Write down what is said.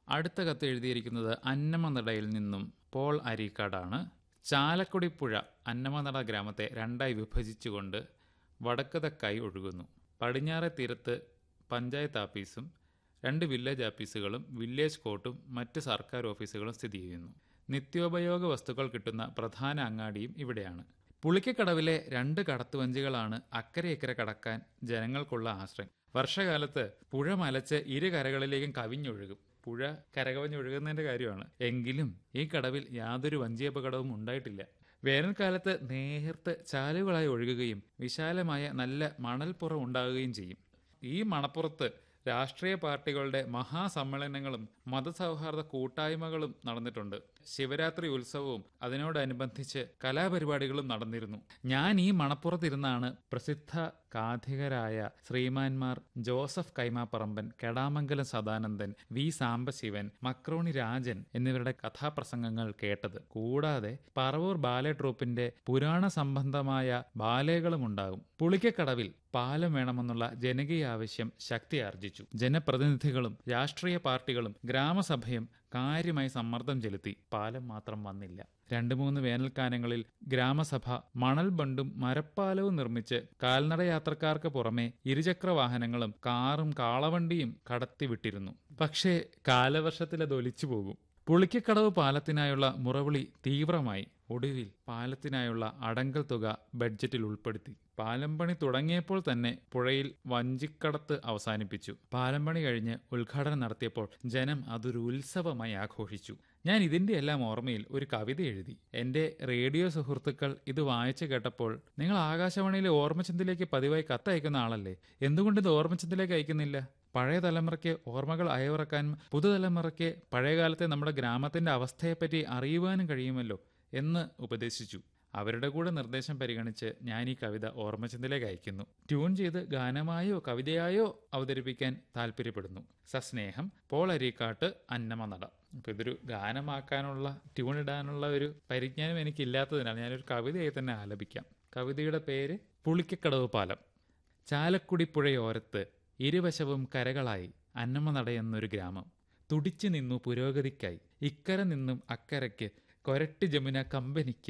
അടുത്ത കത്ത് എഴുതിയിരിക്കുന്നത് അന്നമനടയിൽ നിന്നും പോൾ അരീക്കാടാണ് ചാലക്കുടി പുഴ അന്നമനട ഗ്രാമത്തെ രണ്ടായി വിഭജിച്ചുകൊണ്ട് വടക്ക് തെക്കായി ഒഴുകുന്നു പടിഞ്ഞാറെ തീരത്ത് പഞ്ചായത്ത് ആഫീസും രണ്ട് വില്ലേജ് ആഫീസുകളും വില്ലേജ് കോർട്ടും മറ്റ് സർക്കാർ ഓഫീസുകളും സ്ഥിതി ചെയ്യുന്നു നിത്യോപയോഗ വസ്തുക്കൾ കിട്ടുന്ന പ്രധാന അങ്ങാടിയും ഇവിടെയാണ് പുളിക്കക്കടവിലെ രണ്ട് കടത്തുവഞ്ചികളാണ് അക്കരെ ഇക്കരെ കടക്കാൻ ജനങ്ങൾക്കുള്ള ആശ്രയം വർഷകാലത്ത് പുഴ മലച്ച് ഇരു കരകളിലേക്കും കവിഞ്ഞൊഴുകും പുഴ കരകവിഞ്ഞൊഴുകുന്നതിന്റെ കാര്യമാണ് എങ്കിലും ഈ കടവിൽ യാതൊരു വഞ്ചിയപകടവും ഉണ്ടായിട്ടില്ല വേനൽക്കാലത്ത് നേർത്ത് ചാലുകളായി ഒഴുകുകയും വിശാലമായ നല്ല മണൽപ്പുറം ഉണ്ടാകുകയും ചെയ്യും ഈ മണപ്പുറത്ത് രാഷ്ട്രീയ പാർട്ടികളുടെ മഹാസമ്മേളനങ്ങളും മതസൗഹാർദ്ദ കൂട്ടായ്മകളും നടന്നിട്ടുണ്ട് ശിവരാത്രി ഉത്സവവും അതിനോടനുബന്ധിച്ച് കലാപരിപാടികളും നടന്നിരുന്നു ഞാൻ ഈ മണപ്പുറത്തിരുന്നാണ് പ്രസിദ്ധ കാഥികരായ ശ്രീമാന്മാർ ജോസഫ് കൈമാപ്പറമ്പൻ കെടാമംഗലം സദാനന്ദൻ വി സാംബശിവൻ മക്രോണി രാജൻ എന്നിവരുടെ കഥാപ്രസംഗങ്ങൾ കേട്ടത് കൂടാതെ പറവൂർ ബാലെ ട്രൂപ്പിന്റെ പുരാണ സംബന്ധമായ ബാലകളും ഉണ്ടാകും പുളിക്കക്കടവിൽ പാലം വേണമെന്നുള്ള ജനകീയ ആവശ്യം ശക്തിയാർജിച്ചു ജനപ്രതിനിധികളും രാഷ്ട്രീയ പാർട്ടികളും ഗ്രാമസഭയും കാര്യമായി സമ്മർദ്ദം ചെലുത്തി പാലം മാത്രം വന്നില്ല രണ്ടു മൂന്ന് വേനൽക്കാലങ്ങളിൽ ഗ്രാമസഭ മണൽ ബണ്ടും മരപ്പാലവും നിർമ്മിച്ച് കാൽനട യാത്രക്കാർക്ക് പുറമെ ഇരുചക്ര വാഹനങ്ങളും കാറും കാളവണ്ടിയും കടത്തിവിട്ടിരുന്നു പക്ഷേ കാലവർഷത്തിൽ അത് ഒലിച്ചു പോകും പുളിക്കക്കടവ് പാലത്തിനായുള്ള മുറവിളി തീവ്രമായി ഒടുവിൽ പാലത്തിനായുള്ള അടങ്കൽ തുക ബഡ്ജറ്റിൽ ഉൾപ്പെടുത്തി പാലം പണി തുടങ്ങിയപ്പോൾ തന്നെ പുഴയിൽ വഞ്ചിക്കടത്ത് അവസാനിപ്പിച്ചു പാലം പണി കഴിഞ്ഞ് ഉദ്ഘാടനം നടത്തിയപ്പോൾ ജനം അതൊരു ഉത്സവമായി ആഘോഷിച്ചു ഞാൻ ഇതിന്റെ എല്ലാം ഓർമ്മയിൽ ഒരു കവിത എഴുതി എന്റെ റേഡിയോ സുഹൃത്തുക്കൾ ഇത് വായിച്ചു കേട്ടപ്പോൾ നിങ്ങൾ ആകാശവാണിയിലെ ഓർമ്മചന്തിലേക്ക് പതിവായി കത്തയക്കുന്ന ആളല്ലേ എന്തുകൊണ്ട് ഇത് ഓർമ്മചന്തിലേക്ക് അയക്കുന്നില്ല പഴയ തലമുറയ്ക്ക് ഓർമ്മകൾ അയവിറക്കാനും പുതുതലമുറയ്ക്ക് പഴയകാലത്തെ നമ്മുടെ ഗ്രാമത്തിന്റെ അവസ്ഥയെപ്പറ്റി അറിയുവാനും കഴിയുമല്ലോ എന്ന് ഉപദേശിച്ചു അവരുടെ കൂടെ നിർദ്ദേശം പരിഗണിച്ച് ഞാൻ ഈ കവിത ഓർമ്മചന്തിലേക്ക് അയക്കുന്നു ട്യൂൺ ചെയ്ത് ഗാനമായോ കവിതയായോ അവതരിപ്പിക്കാൻ താല്പര്യപ്പെടുന്നു സസ്നേഹം പോൾ അരീക്കാട്ട് അന്നമനട അപ്പൊ ഇതൊരു ഗാനമാക്കാനുള്ള ട്യൂൺ ഇടാനുള്ള ഒരു പരിജ്ഞാനം എനിക്കില്ലാത്തതിനാൽ ഞാനൊരു കവിതയായി തന്നെ ആലപിക്കാം കവിതയുടെ പേര് പുളിക്കക്കടവ് പാലം ചാലക്കുടി പുഴയോരത്ത് ഇരുവശവും കരകളായി അന്നമനട എന്നൊരു ഗ്രാമം തുടിച്ചു നിന്നു പുരോഗതിക്കായി ഇക്കര നിന്നും അക്കരയ്ക്ക് കൊരട്ടി ജമുന കമ്പനിക്ക്